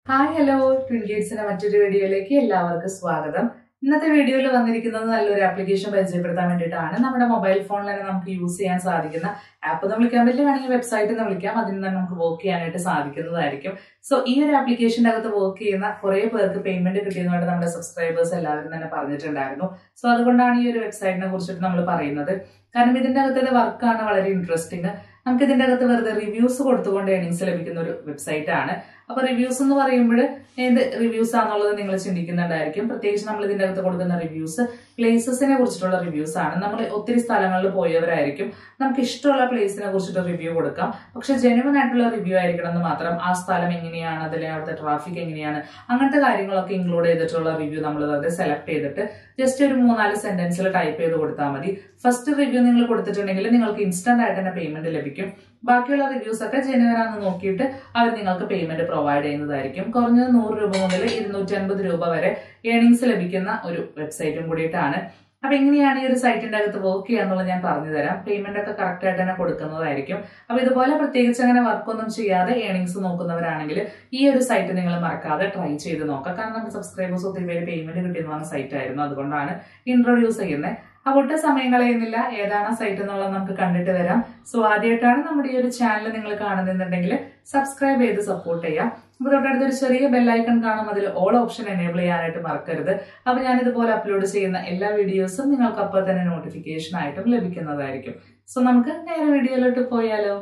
hi hello twin ഗേറ്റ്സിന്റെ മറ്റൊരു വീഡിയോയിലേക്ക് എല്ലാവർക്കും സ്വാഗതം ഇന്നത്തെ വീഡിയോയിൽ വന്നിരിക്കുന്നത് നല്ലൊരു ആപ്ലിക്കേഷൻ പരിചയപ്പെടുത്താൻ വേണ്ടിയിട്ടാണ് നമ്മുടെ മൊബൈൽ ഫോണിൽ തന്നെ നമുക്ക് യൂസ് ചെയ്യാൻ സാധിക്കുന്ന ആപ്പ് എന്ന് വിളിക്കാൻ പറ്റില്ല വേണമെങ്കിൽ വെബ്സൈറ്റ് എന്ന് വിളിക്കാം അതിൽ നിന്ന് നമുക്ക് വർക്ക് ചെയ്യാനായിട്ട് സാധിക്കുന്നതായിരിക്കും സോ ഈ ഒരു ആപ്ലിക്കേഷൻ്റെ അകത്ത് വർക്ക് ചെയ്യുന്ന കുറേ പേർക്ക് പേയ്മെന്റ് കിട്ടിയതുമായിട്ട് നമ്മുടെ സബ്സ്ക്രൈബേഴ്സ് എല്ലാവരും തന്നെ പറഞ്ഞിട്ടുണ്ടായിരുന്നു സോ അതുകൊണ്ടാണ് ഈ ഒരു വെബ്സൈറ്റിനെ കുറിച്ചിട്ട് നമ്മൾ പറയുന്നത് കാരണം ഇതിന്റെ അകത്തെ വർക്കാണ് വളരെ ഇൻട്രസ്റ്റിംഗ് നമുക്ക് ഇതിന്റെ അകത്ത് വെറുതെ റിവ്യൂസ് കൊടുത്തുകൊണ്ട് ഏണിങ്സ് ലഭിക്കുന്ന ഒരു വെബ്സൈറ്റ് ആണ് അപ്പൊ റിവ്യൂസ് എന്ന് പറയുമ്പോൾ ഏത് റിവ്യൂസ് ആണെന്നുള്ളത് നിങ്ങൾ ചിന്തിക്കുന്നുണ്ടായിരിക്കും പ്രത്യേകിച്ച് നമ്മൾ ഇതിന്റെ അകത്ത് കൊടുക്കുന്ന റിവ്യൂസ് പ്ലേസസിനെ കുറിച്ചിട്ടുള്ള റിവ്യൂസ് ആണ് നമ്മൾ ഒത്തിരി സ്ഥലങ്ങളിൽ പോയവരായിരിക്കും നമുക്ക് ഇഷ്ടമുള്ള പ്ലേസിനെ കുറിച്ചിട്ട് റിവ്യൂ കൊടുക്കാം പക്ഷെ ജെനുവൻ ആയിട്ടുള്ള റിവ്യൂ ആയിരിക്കണം എന്ന് മാത്രം ആ സ്ഥലം എങ്ങനെയാണ് അതിലെ അവിടുത്തെ ട്രാഫിക് എങ്ങനെയാണ് അങ്ങനത്തെ കാര്യങ്ങളൊക്കെ ഇൻക്ലൂഡ് ചെയ്തിട്ടുള്ള റിവ്യൂ നമ്മൾ അത് സെലക്ട് ചെയ്തിട്ട് ജസ്റ്റ് ഒരു മൂന്നാല് സെന്റൻസിൽ ടൈപ്പ് ചെയ്ത് കൊടുത്താൽ മതി ഫസ്റ്റ് റിവ്യൂ നിങ്ങൾ കൊടുത്തിട്ടുണ്ടെങ്കിൽ നിങ്ങൾക്ക് ഇൻസ്റ്റന്റ് ആയിട്ട് തന്നെ പേയ്മെന്റ് ലഭിക്കും ബാക്കിയുള്ള റിവ്യൂസ് ഒക്കെ ജെനുവൻ ആണെന്ന് നോക്കിയിട്ട് അവർ നിങ്ങൾക്ക് പേയ്മെന്റ് പ്രൊവൈഡ് ചെയ്യുന്നതായിരിക്കും കുറഞ്ഞത് നൂറ് രൂപ മുതൽ ഇരുന്നൂറ്റി അൻപത് രൂപ വരെ ഏണിങ്സ് ലഭിക്കുന്ന ഒരു വെബ്സൈറ്റും കൂടിയിട്ടാണ് അപ്പൊ എങ്ങനെയാണ് ഈ ഒരു സൈറ്റിന്റെ അകത്ത് വർക്ക് ചെയ്യാന്നുള്ളത് ഞാൻ പറഞ്ഞു തരാം പേയ്മെന്റ് ഒക്കെ കറക്റ്റ് ആയിട്ട് തന്നെ കൊടുക്കുന്നതായിരിക്കും അപ്പൊ ഇതുപോലെ പ്രത്യേകിച്ച് അങ്ങനെ വർക്കൊന്നും ചെയ്യാതെ ഏണിങ്സ് നോക്കുന്നവരാണെങ്കിൽ ഈ ഒരു സൈറ്റ് നിങ്ങൾ മറക്കാതെ ട്രൈ ചെയ്ത് നോക്കാം കാരണം നമ്മുടെ സബ്സ്ക്രൈബേഴ്സ് ഒത്തിരി പേര് പേയ്മെന്റ് കിട്ടിയെന്ന് പറഞ്ഞ സൈറ്റ് ആയിരുന്നു അതുകൊണ്ടാണ് ഇൻട്രൊഡ്യൂസ് ചെയ്യുന്നത് അപ്പോൾ ഒട്ടും സമയം കളയുന്നില്ല ഏതാണ് സൈറ്റ് എന്നുള്ളത് നമുക്ക് കണ്ടിട്ട് വരാം സോ ആദ്യമായിട്ടാണ് നമ്മുടെ ഈ ഒരു ചാനൽ നിങ്ങൾ കാണുന്നുണ്ടെങ്കിൽ സബ്സ്ക്രൈബ് ചെയ്ത് സപ്പോർട്ട് ചെയ്യാം അപ്പോൾ തൊട്ടടുത്ത് ഒരു ചെറിയ ബെല്ലൈക്കൺ കാണും അതിൽ ഓൾ ഓപ്ഷൻ എനേബിൾ ചെയ്യാനായിട്ട് മറക്കരുത് അപ്പോൾ ഞാൻ ഇതുപോലെ അപ്ലോഡ് ചെയ്യുന്ന എല്ലാ വീഡിയോസും നിങ്ങൾക്ക് അപ്പോൾ തന്നെ നോട്ടിഫിക്കേഷൻ ആയിട്ടും ലഭിക്കുന്നതായിരിക്കും സോ നമുക്ക് നേരെ വീഡിയോയിലോട്ട് പോയാലോ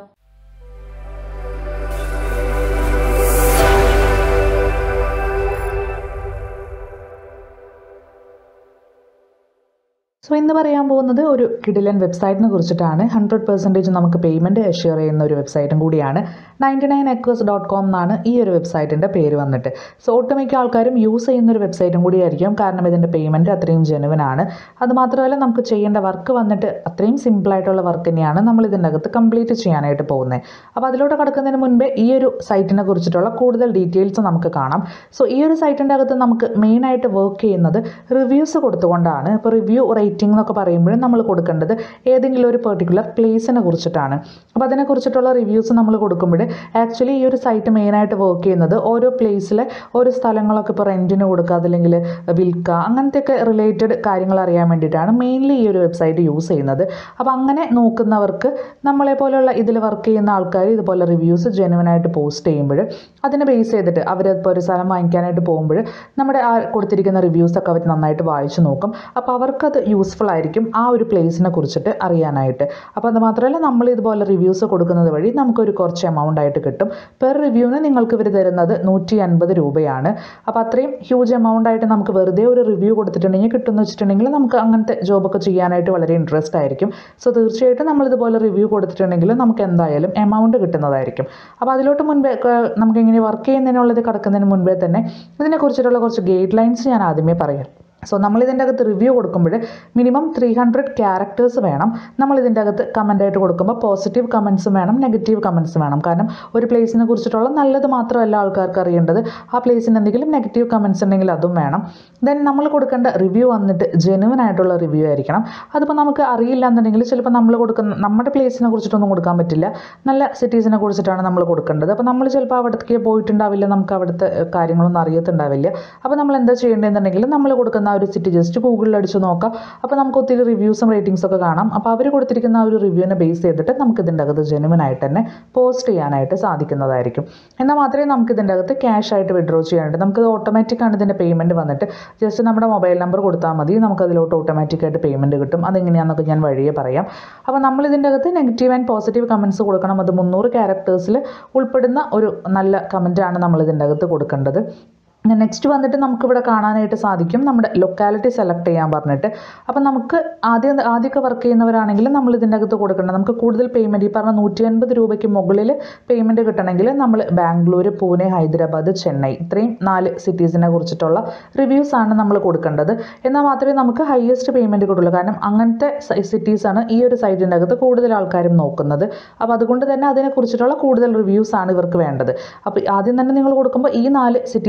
സോ ഇന്ന് പറയാൻ പോകുന്നത് ഒരു കിഡിലൻ വെബ്സൈറ്റിനെ കുറിച്ചിട്ടാണ് ഹൺഡ്രഡ് പെർസെൻറ്റേജ് നമുക്ക് പേയ്മെൻറ്റ് ഷെയർ ചെയ്യുന്ന ഒരു വെബ്സൈറ്റും കൂടിയാണ് ninety nine acres dot com എന്നാണ് ഈ ഒരു വെബ്സൈറ്റിൻ്റെ പേര് വന്നിട്ട് സോ ഒട്ടുമിക്ക ആൾക്കാരും യൂസ് ചെയ്യുന്ന ഒരു വെബ്സൈറ്റും കൂടിയായിരിക്കും കാരണം ഇതിൻ്റെ പേയ്മെൻറ്റ് അത്രയും ജെനുവൻ ആണ് അതുമാത്രമല്ല നമുക്ക് ചെയ്യേണ്ട വർക്ക് വന്നിട്ട് അത്രയും സിമ്പിളായിട്ടുള്ള വർക്ക് തന്നെയാണ് നമ്മൾ ഇതിൻ്റെ അകത്ത് കംപ്ലീറ്റ് ചെയ്യാനായിട്ട് പോകുന്നത് അപ്പോൾ അതിലോട്ട് കടക്കുന്നതിന് മുൻപേ ഈ ഒരു സൈറ്റിനെ കുറിച്ചിട്ടുള്ള കൂടുതൽ ഡീറ്റെയിൽസ് നമുക്ക് കാണാം സോ ഈ ഒരു സൈറ്റിൻ്റെ അകത്ത് നമുക്ക് മെയിനായിട്ട് വർക്ക് ചെയ്യുന്നത് റിവ്യൂസ് കൊടുത്തുകൊണ്ടാണ് ഇപ്പോൾ റിവ്യൂ റേറ്റിംഗ് എന്നൊക്കെ പറയുമ്പോൾ നമ്മൾ കൊടുക്കേണ്ടത് ഏതെങ്കിലും ഒരു പെർട്ടിക്കുലർ പ്ലേസിനെ കുറിച്ചിട്ടാണ് അപ്പോൾ അതിനെക്കുറിച്ചിട്ടുള്ള റിവ്യൂസ് നമ്മൾ കൊടുക്കുമ്പോൾ ആക്ച്വലി ഈ ഒരു സൈറ്റ് മെയിനായിട്ട് വർക്ക് ചെയ്യുന്നത് ഓരോ പ്ലേസിലെ ഓരോ സ്ഥലങ്ങളൊക്കെ ഇപ്പോൾ റെൻറ്റിന് കൊടുക്കുക അതല്ലെങ്കിൽ വിൽക്കുക അങ്ങനത്തെയൊക്കെ റിലേറ്റഡ് കാര്യങ്ങൾ അറിയാൻ വേണ്ടിയിട്ടാണ് മെയിൻലി ഈ ഒരു വെബ്സൈറ്റ് യൂസ് ചെയ്യുന്നത് അപ്പോൾ അങ്ങനെ നോക്കുന്നവർക്ക് നമ്മളെ പോലെയുള്ള ഇതിൽ വർക്ക് ചെയ്യുന്ന ആൾക്കാർ ഇതുപോലെ റിവ്യൂസ് ജെനുവനായിട്ട് പോസ്റ്റ് ചെയ്യുമ്പോൾ അതിനെ ബേസ് ചെയ്തിട്ട് അവരിപ്പോൾ ഒരു സ്ഥലം വാങ്ങിക്കാനായിട്ട് പോകുമ്പോൾ നമ്മുടെ ആ കൊടുത്തിരിക്കുന്ന റിവ്യൂസൊക്കെ അവർ നന്നായിട്ട് വായിച്ചു നോക്കും അപ്പോൾ അവർക്കത് യൂസ്ഫുൾ ആയിരിക്കും ആ ഒരു പ്ലേസിനെ കുറിച്ചിട്ട് അറിയാനായിട്ട് അപ്പോൾ അത് മാത്രമല്ല നമ്മൾ ഇതുപോലെ റിവ്യൂസ് കൊടുക്കുന്നത് വഴി നമുക്കൊരു കുറച്ച് എമൗണ്ട് ആയിട്ട് കിട്ടും പെർ റിവ്യൂവിന് നിങ്ങൾക്ക് ഇവർ തരുന്നത് നൂറ്റി അൻപത് രൂപയാണ് അപ്പോൾ അത്രയും ഹ്യൂജ് എമൗണ്ട് ആയിട്ട് നമുക്ക് വെറുതെ ഒരു റിവ്യൂ കൊടുത്തിട്ടുണ്ടെങ്കിൽ കിട്ടുമെന്ന് വെച്ചിട്ടുണ്ടെങ്കിൽ നമുക്ക് അങ്ങനത്തെ ജോബൊക്കെ ചെയ്യാനായിട്ട് വളരെ ഇൻട്രസ്റ്റ് ആയിരിക്കും സോ തീർച്ചയായിട്ടും നമ്മൾ ഇതുപോലെ റിവ്യൂ കൊടുത്തിട്ടുണ്ടെങ്കിൽ നമുക്ക് എന്തായാലും എമൗണ്ട് കിട്ടുന്നതായിരിക്കും അപ്പോൾ അതിലോട്ട് മുൻപേ ക- നമുക്ക് ഇങ്ങനെ വർക്ക് ചെയ്യുന്നതിനുള്ളത് കിടക്കുന്നതിന് മുൻപേ തന്നെ ഇതിനെക്കുറിച്ചിട്ടുള്ള കുറച്ച് ഗൈഡ് ലൈൻസ് ഞാൻ ആദ്യമേ പറയാം സോ നമ്മൾ ഇതിൻ്റെ അകത്ത് റിവ്യൂ കൊടുക്കുമ്പോൾ മിനിമം ത്രീ ഹൺഡ്രഡ് ക്യാരക്ടേഴ്സ് വേണം നമ്മൾ ഇതിൻ്റെ അകത്ത് കമൻ്റ് ആയിട്ട് കൊടുക്കുമ്പോൾ പോസിറ്റീവ് കമൻസും വേണം നെഗറ്റീവ് കമൻസും വേണം കാരണം ഒരു പ്ലേസിനെ കുറിച്ചിട്ടുള്ള നല്ലത് മാത്രമല്ല ആൾക്കാർക്ക് അറിയേണ്ടത് ആ പ്ലേസിന് എന്തെങ്കിലും നെഗറ്റീവ് കമൻസ് ഉണ്ടെങ്കിൽ അതും വേണം ദെൻ നമ്മൾ കൊടുക്കേണ്ട റിവ്യൂ വന്നിട്ട് ജെനുവൻ ആയിട്ടുള്ള റിവ്യൂ ആയിരിക്കണം അതിപ്പോൾ നമുക്ക് അറിയില്ല എന്നുണ്ടെങ്കിൽ ചിലപ്പോൾ നമ്മൾ കൊടുക്കുന്ന നമ്മുടെ പ്ലേസിനെ കുറിച്ചിട്ടൊന്നും കൊടുക്കാൻ പറ്റില്ല നല്ല സിറ്റീസിനെ കുറിച്ചിട്ടാണ് നമ്മൾ കൊടുക്കേണ്ടത് അപ്പോൾ നമ്മൾ ചിലപ്പോൾ അവിടത്തേക്ക് പോയിട്ടുണ്ടാവില്ല നമുക്ക് അവിടുത്തെ ഏഹ്, കാര്യങ്ങളൊന്നും അറിയത്തുണ്ടാവില്ല അപ്പോൾ നമ്മൾ എന്താ ചെയ്യേണ്ടതെന്നുണ്ടെങ്കിൽ നമ്മൾ കൊടുക്കുന്ന ആ ഒരു സിറ്റി ജസ്റ്റ് ഗൂഗിളിൽ അടിച്ച് നോക്കാം അപ്പോൾ നമുക്ക് ഒത്തിരി റിവ്യൂസും റേറ്റിംഗ്സും ഒക്കെ കാണാം അപ്പോൾ അവർ കൊടുത്തിരിക്കുന്ന ആ ഒരു റിവ്യൂവിനെ ബേസ് ചെയ്തിട്ട് നമുക്ക് ഇതിൻ്റെ അകത്ത് ജെനുവൻ ആയിട്ട് തന്നെ പോസ്റ്റ് ചെയ്യാനായിട്ട് സാധിക്കുന്നതായിരിക്കും എന്നാൽ മാത്രമേ നമുക്ക് ഇതിൻ്റെ അകത്ത് ക്യാഷ് ആയിട്ട് വിഡ്രോ ചെയ്യാനായിട്ട് നമുക്ക് ഓട്ടോമാറ്റിക് ആണ് ഇതിൻ്റെ പേയ്മെൻറ്റ് വന്നിട്ട് ജസ്റ്റ് നമ്മുടെ മൊബൈൽ നമ്പർ കൊടുത്താൽ മതി നമുക്ക് അതിലോട്ട് ഓട്ടോമാറ്റിക് ആയിട്ട് പേയ്മെൻറ്റ് കിട്ടും അതെങ്ങനെയാണെന്നൊക്കെ ഞാൻ വഴിയെ പറയാം അപ്പോൾ നമ്മൾ ഇതിൻ്റെ അകത്ത് നെഗറ്റീവ് ആൻഡ് പോസിറ്റീവ് കമൻസ് കൊടുക്കണം അത് മുന്നൂറ് ക്യാരക്ടേഴ്സിൽ ഉൾപ്പെടുന്ന ഒരു നല്ല കമൻറ്റാണ് നമ്മൾ ഇതിൻ്റെ അകത്ത് കൊടുക്കേണ്ടത് നെക്സ്റ്റ് വന്നിട്ട് നമുക്കിവിടെ കാണാനായിട്ട് സാധിക്കും നമ്മുടെ ലൊക്കാലിറ്റി സെലക്ട് ചെയ്യാൻ പറഞ്ഞിട്ട് അപ്പം നമുക്ക് ആദ്യം ആദ്യമൊക്കെ വർക്ക് ചെയ്യുന്നവരാണെങ്കിൽ നമ്മൾ ഇതിൻ്റെ അകത്ത് കൊടുക്കേണ്ടത് നമുക്ക് കൂടുതൽ പേയ്മെൻറ്റ് ഈ പറഞ്ഞ നൂറ്റി അൻപത് രൂപയ്ക്ക് മുകളിൽ പേയ്മെൻറ്റ് കിട്ടണമെങ്കിൽ നമ്മൾ ബാംഗ്ലൂർ പൂനെ ഹൈദരാബാദ് ചെന്നൈ ഇത്രയും നാല് സിറ്റീസിനെ കുറിച്ചിട്ടുള്ള റിവ്യൂസ് ആണ് നമ്മൾ കൊടുക്കേണ്ടത് എന്നാൽ മാത്രമേ നമുക്ക് ഹയസ്റ്റ് പേയ്മെൻറ്റ് കിട്ടുള്ളൂ കാരണം അങ്ങനത്തെ സിറ്റീസാണ് ഈ ഒരു സൈറ്റിൻ്റെ അകത്ത് കൂടുതൽ ആൾക്കാരും നോക്കുന്നത് അപ്പോൾ അതുകൊണ്ട് തന്നെ അതിനെക്കുറിച്ചിട്ടുള്ള കൂടുതൽ റിവ്യൂസ് ആണ് ഇവർക്ക് വേണ്ടത് അപ്പോൾ ആദ്യം തന്നെ നിങ്ങൾ കൊടുക്കുമ്പോൾ ഈ നാല് സിറ്റീസിനെ ബേസ്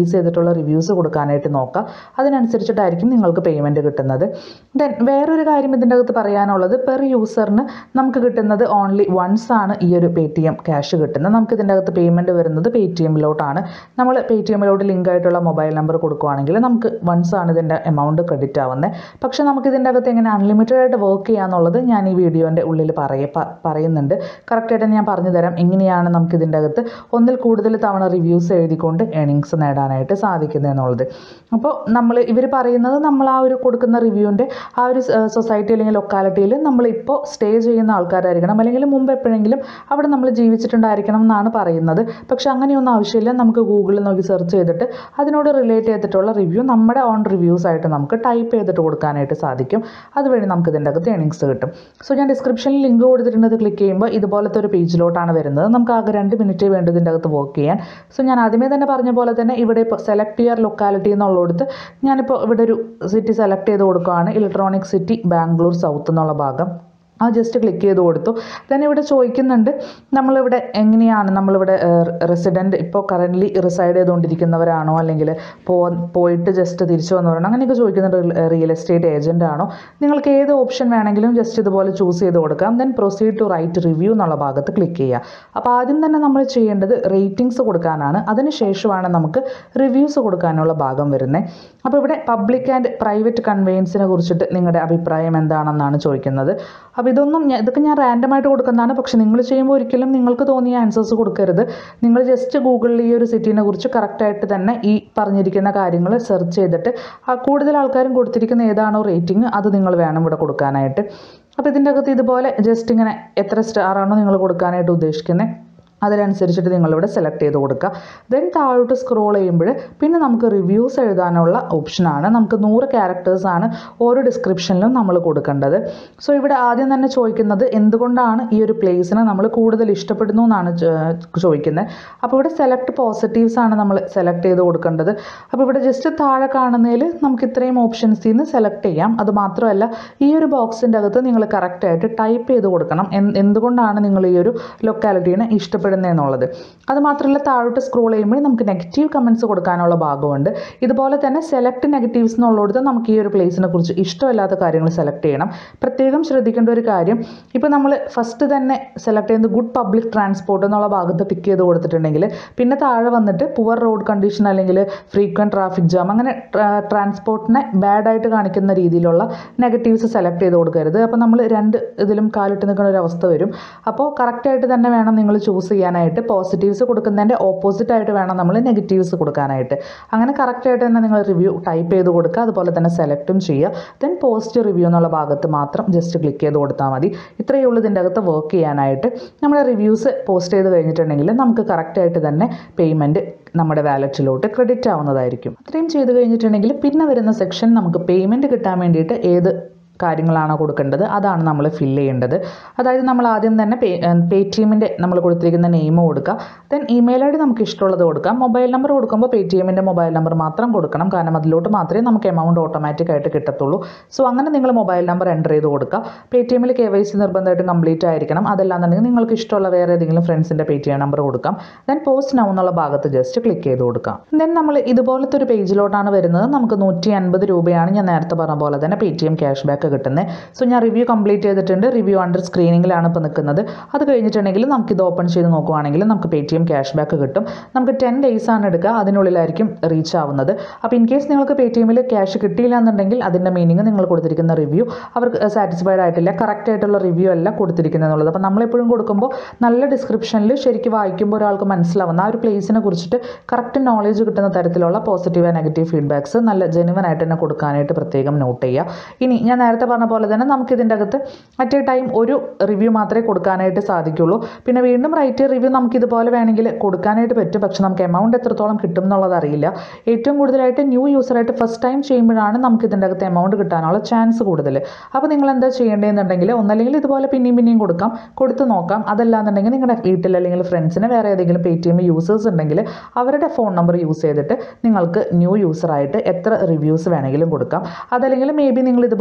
ബേസ് ചെയ്തിട്ടുള്ള റിവ്യൂസ് കൊടുക്കാനായിട്ട് നോക്കുക അതിനനുസരിച്ചിട്ടായിരിക്കും നിങ്ങൾക്ക് പേയ്മെൻറ്റ് കിട്ടുന്നത് ദെൻ വേറൊരു കാര്യം ഇതിൻ്റെ അകത്ത് പറയാനുള്ളത് പെർ യൂസറിന് നമുക്ക് കിട്ടുന്നത് ഓൺലി വൺസ് ആണ് ഈ ഒരു പേ ടി എം ക്യാഷ് കിട്ടുന്നത് നമുക്ക് ഇതിൻ്റെ അകത്ത് പേയ്മെൻറ്റ് വരുന്നത് പേ ടി എമ്മിലോട്ടാണ് നമ്മൾ പേ ടി എമ്മിലോട്ട് ലിങ്ക് ആയിട്ടുള്ള മൊബൈൽ നമ്പർ കൊടുക്കുകയാണെങ്കിൽ നമുക്ക് വൺസ് ആണ് ഇതിൻ്റെ എമൗണ്ട് ക്രെഡിറ്റ് ആവുന്നത് പക്ഷേ നമുക്ക് ഇതിൻ്റെ അകത്ത് എങ്ങനെ അൺലിമിറ്റഡ് ആയിട്ട് വർക്ക് ചെയ്യാന്നുള്ളത് ഞാൻ ഈ വീഡിയോൻ്റെ ഉള്ളിൽ പറയ പ- പറയുന്നുണ്ട് കറക്റ്റായിട്ട് ഞാൻ പറഞ്ഞു തരാം എങ്ങനെയാണ് നമുക്ക് ഇതിൻ്റെ അകത്ത് ഒന്നിൽ കൂടുതൽ തവണ റിവ്യൂസ് എഴുതിക്കൊണ്ട് ഏണിങ്സ് നേടാനായിട്ട് സാധിക്കുന്നത് എന്നുള്ളത് അപ്പോൾ നമ്മൾ ഇവർ പറയുന്നത് നമ്മൾ ആ ഒരു കൊടുക്കുന്ന റിവ്യൂവിൻ്റെ ആ ഒരു സൊസൈറ്റി അല്ലെങ്കിൽ ലൊക്കാലിറ്റിയിൽ നമ്മളിപ്പോൾ സ്റ്റേ ചെയ്യുന്ന ആൾക്കാരായിരിക്കണം അല്ലെങ്കിൽ മുമ്പ് എപ്പോഴെങ്കിലും അവിടെ നമ്മൾ ജീവിച്ചിട്ടുണ്ടായിരിക്കണം എന്നാണ് പറയുന്നത് പക്ഷെ അങ്ങനെയൊന്നും ആവശ്യമില്ല നമുക്ക് ഗൂഗിളിൽ നോക്കി സെർച്ച് ചെയ്തിട്ട് അതിനോട് റിലേറ്റ് ചെയ്തിട്ടുള്ള റിവ്യൂ നമ്മുടെ ഓൺ റിവ്യൂസ് ആയിട്ട് നമുക്ക് ടൈപ്പ് ചെയ്തിട്ട് കൊടുക്കാനായിട്ട് സാധിക്കും അതുവഴി നമുക്ക് ഇതിൻ്റെ അകത്ത് ഏണിങ്സ് കിട്ടും സോ ഞാൻ ഡിസ്ക്രിപ്ഷനിൽ ലിങ്ക് കൊടുത്തിട്ടുണ്ട് അത് ക്ലിക്ക് ചെയ്യുമ്പോൾ ഇതുപോലത്തെ ഒരു പേജിലോട്ടാണ് വരുന്നത് നമുക്ക് ആകെ രണ്ട് മിനിറ്റ് വേണ്ടി ഇതിൻ്റെ അകത്ത് വർക്ക് ചെയ്യാൻ സോ ഞാൻ ആദ്യമേ തന്നെ പറഞ്ഞ പോലെ തന്നെ ഇവിടെ ഇപ്പോൾ സെലക്ട് ചെയ്യാർ ലൊക്കാലിറ്റി എന്നുള്ളിടത്ത് ഞാനിപ്പോൾ ഇവിടെ ഒരു സിറ്റി സെലക്ട് ചെയ്ത് കൊടുക്കുകയാണ് ഇലക്ട്രോണിക് സിറ്റി ബാംഗ്ലൂർ സൗത്ത് എന്നുള്ള ഭാഗം ആ ജസ്റ്റ് ക്ലിക്ക് ചെയ്ത് കൊടുത്തു ദെൻ ഇവിടെ ചോദിക്കുന്നുണ്ട് നമ്മളിവിടെ എങ്ങനെയാണ് നമ്മളിവിടെ റെസിഡൻറ്റ് ഇപ്പോൾ കറൻ്റ്ലി റിസൈഡ് ചെയ്തുകൊണ്ടിരിക്കുന്നവരാണോ അല്ലെങ്കിൽ പോ പോയിട്ട് ജസ്റ്റ് തിരിച്ചു വന്നവരാണോ അങ്ങനെയൊക്കെ ചോദിക്കുന്നുണ്ട് റിയൽ എസ്റ്റേറ്റ് ഏജൻ്റ് ആണോ നിങ്ങൾക്ക് ഏത് ഓപ്ഷൻ വേണമെങ്കിലും ജസ്റ്റ് ഇതുപോലെ ചൂസ് ചെയ്ത് കൊടുക്കാം then proceed to write review എന്നുള്ള ഭാഗത്ത് ക്ലിക്ക് ചെയ്യുക അപ്പോൾ ആദ്യം തന്നെ നമ്മൾ ചെയ്യേണ്ടത് റേറ്റിംഗ്സ് കൊടുക്കാനാണ് അതിന് ശേഷമാണ് നമുക്ക് റിവ്യൂസ് കൊടുക്കാനുള്ള ഭാഗം വരുന്നത് അപ്പോൾ ഇവിടെ പബ്ലിക് ആൻഡ് പ്രൈവറ്റ് കൺവെയൻസിനെ കുറിച്ചിട്ട് നിങ്ങളുടെ അഭിപ്രായം എന്താണെന്നാണ് ചോദിക്കുന്നത് അപ്പോൾ ഇതൊന്നും ഞാൻ- ഇതൊക്കെ ഞാൻ റാൻഡമായിട്ട് കൊടുക്കുന്നതാണ് പക്ഷേ നിങ്ങൾ ചെയ്യുമ്പോൾ ഒരിക്കലും നിങ്ങൾക്ക് തോന്നിയ ആൻസേഴ്സ് കൊടുക്കരുത് നിങ്ങൾ ജസ്റ്റ് ഗൂഗിളിൽ ഈ ഒരു സിറ്റീനെ കുറിച്ച് കറക്റ്റായിട്ട് തന്നെ ഈ പറഞ്ഞിരിക്കുന്ന കാര്യങ്ങൾ സെർച്ച് ചെയ്തിട്ട് ആ കൂടുതൽ ആൾക്കാരും കൊടുത്തിരിക്കുന്ന ഏതാണോ റേറ്റിംഗ് അത് നിങ്ങൾ വേണം ഇവിടെ കൊടുക്കാനായിട്ട് അപ്പോൾ ഇതിൻ്റെ അകത്ത് ഇതുപോലെ ജസ്റ്റ് ഇങ്ങനെ എത്ര സ്റ്റാറാണോ നിങ്ങൾ കൊടുക്കാനായിട്ട് ഉദ്ദേശിക്കുന്നത് അതിനനുസരിച്ചിട്ട് നിങ്ങളിവിടെ സെലക്ട് ചെയ്ത് കൊടുക്കുക ദെൻ താഴോട്ട് സ്ക്രോൾ ചെയ്യുമ്പോൾ പിന്നെ നമുക്ക് റിവ്യൂസ് എഴുതാനുള്ള ഓപ്ഷനാണ് നമുക്ക് നൂറ് ക്യാരക്ടേഴ്സാണ് ഓരോ ഡിസ്ക്രിപ്ഷനിലും നമ്മൾ കൊടുക്കേണ്ടത് സോ ഇവിടെ ആദ്യം തന്നെ ചോദിക്കുന്നത് എന്തുകൊണ്ടാണ് ഈ ഒരു പ്ലേസിനെ നമ്മൾ കൂടുതൽ ഇഷ്ടപ്പെടുന്നു എന്നാണ് ചോ- ചോദിക്കുന്നത് അപ്പോൾ ഇവിടെ സെലക്ട് പോസിറ്റീവ്സ് ആണ് നമ്മൾ സെലക്ട് ചെയ്ത് കൊടുക്കേണ്ടത് അപ്പോൾ ഇവിടെ ജസ്റ്റ് താഴെ കാണുന്നതിൽ നമുക്ക് ഇത്രയും ഓപ്ഷൻസിൽ നിന്ന് സെലക്ട് ചെയ്യാം അത് മാത്രമല്ല ഈ ഒരു ബോക്സിൻ്റെ അകത്ത് നിങ്ങൾ കറക്റ്റായിട്ട് ടൈപ്പ് ചെയ്ത് കൊടുക്കണം എന്ത് എന്തുകൊണ്ടാണ് നിങ്ങൾ ഈ ഒരു ലൊക്കാലിറ്റീനെ ഇഷ്ടപ്പെടുന്നത് എന്നുള്ളത് അത് മാത്രമല്ല താഴോട്ട് സ്ക്രോൾ ചെയ്യുമ്പോൾ നമുക്ക് നെഗറ്റീവ് കമൻറ്റ്സ് കൊടുക്കാനുള്ള ഭാഗമുണ്ട് ഇതുപോലെ തന്നെ സെലക്ട് നെഗറ്റീവ്സ് എന്നുള്ളിടത്ത് നമുക്ക് ഈ ഒരു പ്ലേസിനെ കുറിച്ച് ഇഷ്ടമില്ലാത്ത കാര്യങ്ങൾ സെലക്ട് ചെയ്യണം പ്രത്യേകം ശ്രദ്ധിക്കേണ്ട ഒരു കാര്യം ഇപ്പോൾ നമ്മൾ ഫസ്റ്റ് തന്നെ സെലക്ട് ചെയ്യുന്നത് ഗുഡ് പബ്ലിക് ട്രാൻസ്പോർട്ട് എന്നുള്ള ഭാഗത്ത് ടിക്ക് ചെയ്ത് കൊടുത്തിട്ടുണ്ടെങ്കിൽ പിന്നെ താഴെ വന്നിട്ട് പുവർ റോഡ് കണ്ടീഷൻ അല്ലെങ്കിൽ ഫ്രീക്വൻറ്റ് ട്രാഫിക് ജാം അങ്ങനെ ട്രാൻസ്പോർട്ടിനെ ബാഡായിട്ട് കാണിക്കുന്ന രീതിയിലുള്ള നെഗറ്റീവ്സ് സെലക്ട് ചെയ്ത് കൊടുക്കരുത് അപ്പോൾ നമ്മൾ രണ്ട് ഇതിലും കാലിട്ട് നിൽക്കുന്ന ഒരു അവസ്ഥ വരും അപ്പോൾ കറക്റ്റായിട്ട് തന്നെ വേണം നിങ്ങൾ ചൂസ് ചെയ്യാനായിട്ട് പോസിറ്റീവ്സ് കൊടുക്കുന്നതിൻ്റെ ഓപ്പോസിറ്റ് ആയിട്ട് വേണം നമ്മൾ നെഗറ്റീവ്സ് കൊടുക്കാനായിട്ട് അങ്ങനെ കറക്റ്റായിട്ട് തന്നെ നിങ്ങൾ റിവ്യൂ ടൈപ്പ് ചെയ്ത് കൊടുക്കുക അതുപോലെ തന്നെ സെലക്റ്റും ചെയ്യുക ദെൻ പോസ്റ്റ് റിവ്യൂ എന്നുള്ള ഭാഗത്ത് മാത്രം ജസ്റ്റ് ക്ലിക്ക് ചെയ്ത് കൊടുത്താൽ മതി ഇത്രയേ ഉള്ളൂ ഇതിൻ്റെ അകത്ത് വർക്ക് ചെയ്യാനായിട്ട് നമ്മുടെ റിവ്യൂസ് പോസ്റ്റ് ചെയ്ത് കഴിഞ്ഞിട്ടുണ്ടെങ്കിൽ നമുക്ക് കറക്റ്റായിട്ട് തന്നെ പേയ്മെൻറ്റ് നമ്മുടെ വാലറ്റിലോട്ട് ക്രെഡിറ്റ് ആവുന്നതായിരിക്കും അത്രയും ചെയ്ത് കഴിഞ്ഞിട്ടുണ്ടെങ്കിൽ പിന്നെ വരുന്ന സെക്ഷൻ നമുക്ക് പേയ്മെൻറ്റ് കിട്ടാൻ വേണ്ടിയിട്ട് ഏത് കാര്യങ്ങളാണ് കൊടുക്കേണ്ടത് അതാണ് നമ്മൾ ഫില്ല് ചെയ്യേണ്ടത് അതായത് നമ്മൾ ആദ്യം തന്നെ പേ പേ ടി എമ്മിൻ്റെ നമ്മൾ കൊടുത്തിരിക്കുന്ന നെയിം കൊടുക്കുക ദെൻ ഇമെയിൽ ഐ ഡി നമുക്ക് ഇഷ്ടമുള്ളത് കൊടുക്കാം മൊബൈൽ നമ്പർ കൊടുക്കുമ്പോൾ പേ ടി എമ്മിൻ്റെ മൊബൈൽ നമ്പർ മാത്രം കൊടുക്കണം കാരണം അതിലോട്ട് മാത്രമേ നമുക്ക് എമൗണ്ട് ഓട്ടോമാറ്റിക് ആയിട്ട് കിട്ടത്തുള്ളൂ സോ അങ്ങനെ നിങ്ങൾ മൊബൈൽ നമ്പർ എൻ്റർ ചെയ്ത് കൊടുക്കുക പേ ടി എമ്മിൽ കെ വൈ സി നിർബന്ധമായിട്ടും കംപ്ലീറ്റ് ആയിരിക്കണം അതല്ലാന്നുണ്ടെങ്കിൽ നിങ്ങൾക്ക് ഇഷ്ടമുള്ള വേറെ ഏതെങ്കിലും ഫ്രണ്ട്സിൻ്റെ പേ ടി എം നമ്പർ കൊടുക്കാം ദെൻ പോസ്റ്റ് നൗ എന്നുള്ള ഭാഗത്ത് ജസ്റ്റ് ക്ലിക്ക് ചെയ്ത് കൊടുക്കാം ദെൻ നമ്മൾ ഇതുപോലത്തെ ഒരു പേജിലോട്ടാണ് വരുന്നത് നമുക്ക് നൂറ്റി അൻപത് രൂപയാണ് ഞാൻ നേരത്തെ പറഞ്ഞ പോലെ തന്നെ Paytm cashback കിട്ടുന്നത് സോ ഞാൻ റിവ്യൂ കംപ്ലീറ്റ് ചെയ്തിട്ടുണ്ട് റിവ്യൂ അണ്ടർ സ്ക്രീനിങ്ങിലാണ് ഇപ്പോൾ നിൽക്കുന്നത് അത് കഴിഞ്ഞിട്ടുണ്ടെങ്കിൽ നമുക്ക് ഇത് ഓപ്പൺ ചെയ്ത് നോക്കുവാണെങ്കിൽ നമുക്ക് Paytm cashback കിട്ടും നമുക്ക് ടെൻ ഡേയ്സ് ആണ് എടുക്കുക അതിനുള്ളിലായിരിക്കും റീച്ച് ആവുന്നത് അപ്പോൾ ഇൻ കേസ് നിങ്ങൾക്ക് പേ ടി എമ്മിൽ ക്യാഷ് കിട്ടിയില്ല എന്നുണ്ടെങ്കിൽ അതിൻ്റെ മീനിങ് നിങ്ങൾ കൊടുത്തിരിക്കുന്ന റിവ്യൂ അവർക്ക് സാറ്റിസ്ഫൈഡ് ആയിട്ടില്ല കറക്റ്റ് ആയിട്ടുള്ള റിവ്യൂ അല്ല കൊടുത്തിരിക്കുന്നത് എന്നുള്ളത് അപ്പോൾ നമ്മളെപ്പോഴും കൊടുക്കുമ്പോൾ നല്ല ഡിസ്ക്രിപ്ഷനിൽ ശരിക്കും വായിക്കുമ്പോൾ ഒരാൾക്ക് മനസ്സിലാവുന്ന ആ ഒരു പ്ലേസിനെ കുറിച്ചിട്ട് കറക്റ്റ് നോളേജ് കിട്ടുന്ന തരത്തിലുള്ള പോസിറ്റീവ് ആൻഡ് നെഗറ്റീവ് ഫീഡ്ബാക്സ് നല്ല ജെനുവൻ ആയിട്ട് തന്നെ കൊടുക്കാനായിട്ട് പ്രത്യേകം നോട്ട് ചെയ്യുക ഇനി ഞാൻ നേരത്തെ പറഞ്ഞ പോലെ തന്നെ നമുക്ക് ഇതിൻ്റെ അകത്ത് അറ്റ് എ ടൈം ഒരു റിവ്യൂ മാത്രമേ കൊടുക്കാനായിട്ട് സാധിക്കുള്ളൂ പിന്നെ വീണ്ടും റൈറ്റ് റിവ്യൂ നമുക്ക് ഇതുപോലെ വേണമെങ്കിൽ കൊടുക്കാനായിട്ട് പറ്റും പക്ഷെ നമുക്ക് എമൗണ്ട് എത്രത്തോളം കിട്ടും എന്നുള്ളത് അറിയില്ല ഏറ്റവും കൂടുതലായിട്ട് ന്യൂ യൂസറായിട്ട് ഫസ്റ്റ് ടൈം ചെയ്യുമ്പോഴാണ് നമുക്ക് ഇതിൻ്റെ അകത്ത് എമൗണ്ട് കിട്ടാനുള്ള ചാൻസ് കൂടുതൽ അപ്പോൾ നിങ്ങൾ എന്താ ചെയ്യേണ്ടതെന്നുണ്ടെങ്കിൽ ഒന്നല്ലെങ്കിൽ ഇതുപോലെ പിന്നെയും പിന്നെയും കൊടുക്കാം കൊടുത്ത് നോക്കാം അതല്ലാന്നുണ്ടെങ്കിൽ നിങ്ങളുടെ വീട്ടിൽ അല്ലെങ്കിൽ ഫ്രണ്ട്സിന് വേറെ ഏതെങ്കിലും പേ ടി എം യൂസേഴ്സ് ഉണ്ടെങ്കിൽ അവരുടെ ഫോൺ നമ്പർ യൂസ് ചെയ്തിട്ട് നിങ്ങൾക്ക് ന്യൂ യൂസറായിട്ട് എത്ര റിവ്യൂസ് വേണമെങ്കിലും കൊടുക്കാം അതല്ലെങ്കിൽ മേ ബി നിങ്ങൾ ഇതുപോലെ നമ്പർ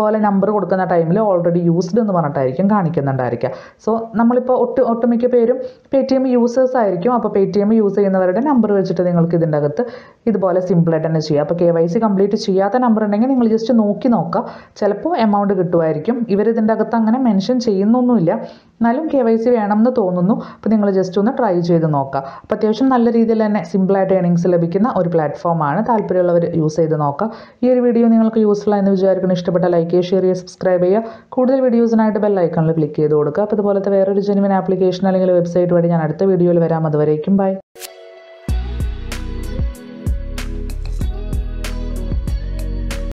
നമ്പർ കൊടുക്കുന്ന ടൈമിൽ ഓൾറെഡി യൂസ്ഡ് എന്ന് പറഞ്ഞിട്ടായിരിക്കും കാണിക്കുന്നുണ്ടായിരിക്കുക സോ നമ്മളിപ്പോൾ ഒട്ട് ഒട്ടുമിക്ക പേരും പേ ടി എം യൂസേഴ്സ് ആയിരിക്കും അപ്പോൾ പേ ടി എം യൂസ് ചെയ്യുന്നവരുടെ നമ്പർ വെച്ചിട്ട് നിങ്ങൾക്ക് ഇതിൻ്റെ അകത്ത് ഇതുപോലെ സിമ്പിളായിട്ട് തന്നെ ചെയ്യാം അപ്പോൾ കെ വൈ സി കംപ്ലീറ്റ് ചെയ്യാത്ത നമ്പർ ഉണ്ടെങ്കിൽ നിങ്ങൾ ജസ്റ്റ് നോക്കി നോക്കുക ചിലപ്പോൾ എമൗണ്ട് കിട്ടുമായിരിക്കും ഇവർ ഇതിൻ്റെ അകത്ത് അങ്ങനെ മെൻഷൻ ചെയ്യുന്നൊന്നുമില്ല എന്നാലും കെ വൈ സി വേണമെന്ന് തോന്നുന്നു അപ്പോൾ നിങ്ങൾ ജസ്റ്റ് ഒന്ന് ട്രൈ ചെയ്ത് നോക്കുക അപ്പോൾ അത്യാവശ്യം നല്ല രീതിയിൽ തന്നെ സിമ്പിളായിട്ട് ഏണിങ്സ് ലഭിക്കുന്ന ഒരു പ്ലാറ്റ്ഫോമാണ് താല്പര്യമുള്ളവർ യൂസ് ചെയ്ത് നോക്കുക ഈ ഒരു വീഡിയോ നിങ്ങൾക്ക് യൂസ്ഫുൾ ആയെന്ന് വിചാരിക്കണം ഇഷ്ടപ്പെട്ട ലൈക്ക് ചെയ്യുക ഷെയർ ചെയ്യുക സബ്സ്ക്രൈബ് ചെയ്യുക കൂടുതൽ വീഡിയോസിനായിട്ട് ബെൽ ഐക്കണിൽ ക്ലിക്ക് ചെയ്ത് കൊടുക്കുക അപ്പോൾ ഇതുപോലത്തെ വേറൊരു ജെനുവിൻ ആപ്ലിക്കേഷൻ അല്ലെങ്കിൽ വെബ്സൈറ്റ് വഴി ഞാൻ അടുത്ത വീഡിയോയിൽ വരാം അതുവരേക്കും ബൈ